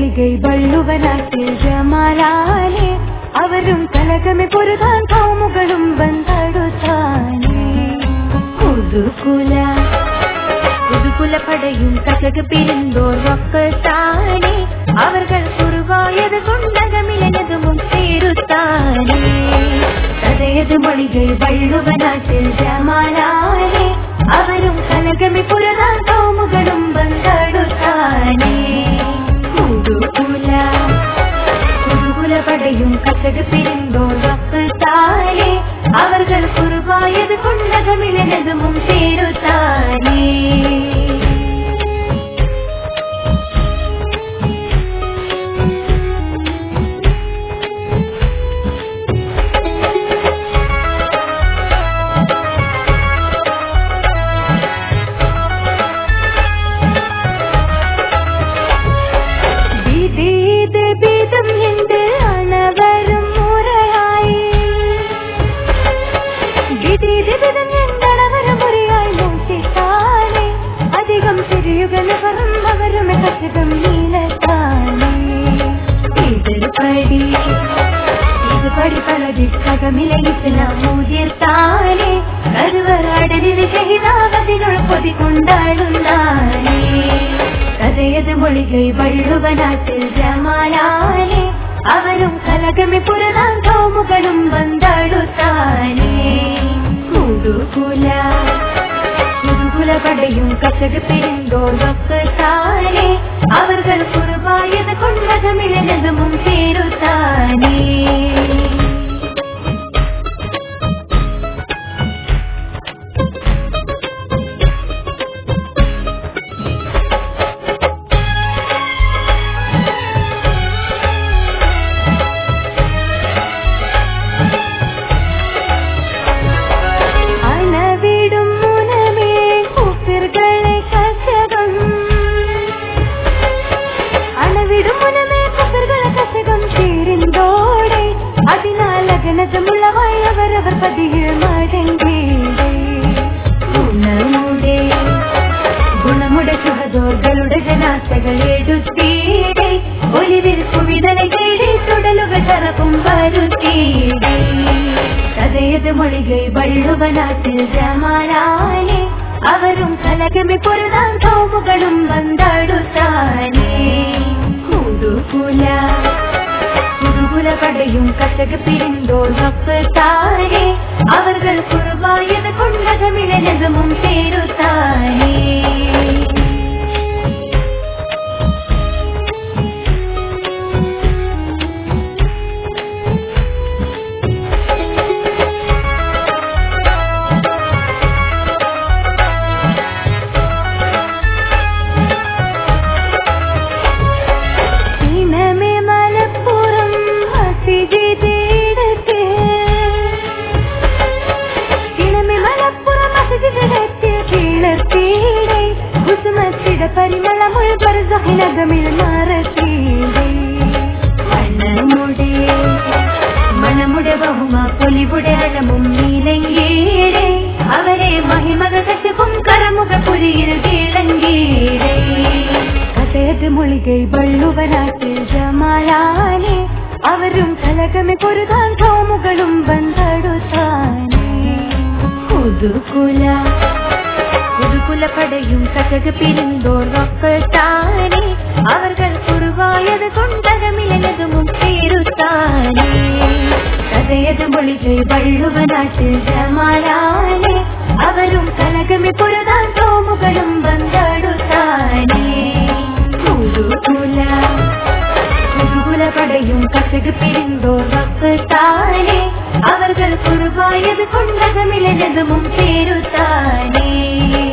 மொழிகை வள்ளுவனாற்றில் ஜமாலானே அவரும் கலகமே பொருதான் கவுமுகளும் வந்தடுத்தானே புதுகுல புதுகுல படையும் கசகு பிரிந்தோர் வக்கத்தானே அவர்கள் குருவாயது கொண்டகமிழனதும் சேருத்தானே கதையது மொழிகை வள்ளுவனாற்றில் ஜமாலானே அவரும் கலகமே புறதான் கவுமுகளும் வந்தடுத்தானே புதுகுல குருகுல படையும் கசடு பிரிந்தோர் வக்கத்தாலே அவர்கள் குருவாயது கொண்டகமிழனதும் சேருத்தானே விதீது பீதம் என்று அனவரும் முறையாய் விதீது பீதம் என்றவரும் முறையாய் மூச்சித்தானே அதிகம் சிறியுகன வரும் அவரும் கசிதம் நீலத்தானே இதுபடி இதுபடி பலதி ககமிலை இஸ்லாம் ஊதிர்த்தானே கருவராடலில் ஷஹிதாவதினுள் பொதி கொண்டாடுந்தானே கதையது மொழிகை வள்ளுவ நாட்டில் ஜமாலானே அவரும் கலகமே புறதான் கவுமுகளும் வந்தாடுத்தானே குடுகுல குருகுல படையும் கசடு பிரிந்தோர் வக்கத்தானே அவர்கள் குருவாயது கொண்டகமிழனதும் சேருத்தானே அணவிடும் முனமே குப்பிர்களை கசகம் அணவிடும் முனமே குப்பிர்களை கசகம் சேரிந்தோடை അതിനാൽ അഗനതമുള്ളവായി അവരവർ പതിയിൽ മടങ്ങേടേ ഗുണമുടെ ഗുണമുടെ സുഹദോകളുടെ ജനാസകൾ എടുത്തീടെ ഒലിവിൽ കുവിതനെ തേടി തുടലുകൾ ചറപ്പും വരുത്തീടെ കഥയത് മൊഴികൾ വള്ളുവ നാട്ടിൽ ജമാലാനെ അവരും കലകമി പൊരുതാൻ തോമുകളും വந்தாടുത്താനേ കുടുകുല குருகுல படையும் கசகு பிரிந்தோர் வக்கத்தானே அவர்கள் குருவாயது கொண்டகமிழனதும் சேருத்தானே இனமே மலப்புறம் மசிதி தேடத்து இனமே மலப்புறம் மசிதி தேடத்து கீழர் தீடை குசுமத்திட பரிமளமுள் பரசகினகமிழ் மரத்தீடை மணமுடே மணமுടെ ബഹുമ പൊലിവുടെ അളമും നീലങ്കീടെ അവരെ മഹിമക കശുപും കരമുഖ പുരിയിൽ കീഴങ്കീടെ കഥയത് മൊഴികை വള്ളുവനാട്ടിൽ ജമാലാനെ അവരും കലകമെ പൊരുതാൻ കോമുകളും ബന്ധടുത്താനേ പുതുകുല புதுகுல படையும் கசகு பிரிந்தோர் வக்கத்தானே அவர்கள் குருவாயது கொண்டகமிழனதும் சேருத்தானே கதையது மொழிகை வள்ளுவ நாட்டில் ஜமாலானே அவரும் கலகமி புறதான் தோமுகளும் வந்தாடுத்தானே புதுகுல புதுகுல படையும் கசகு பிரிந்தோர் வக்கத்தானே அவர்கள் குருவாயது கொண்டகமிழனதும் சேருத்தானே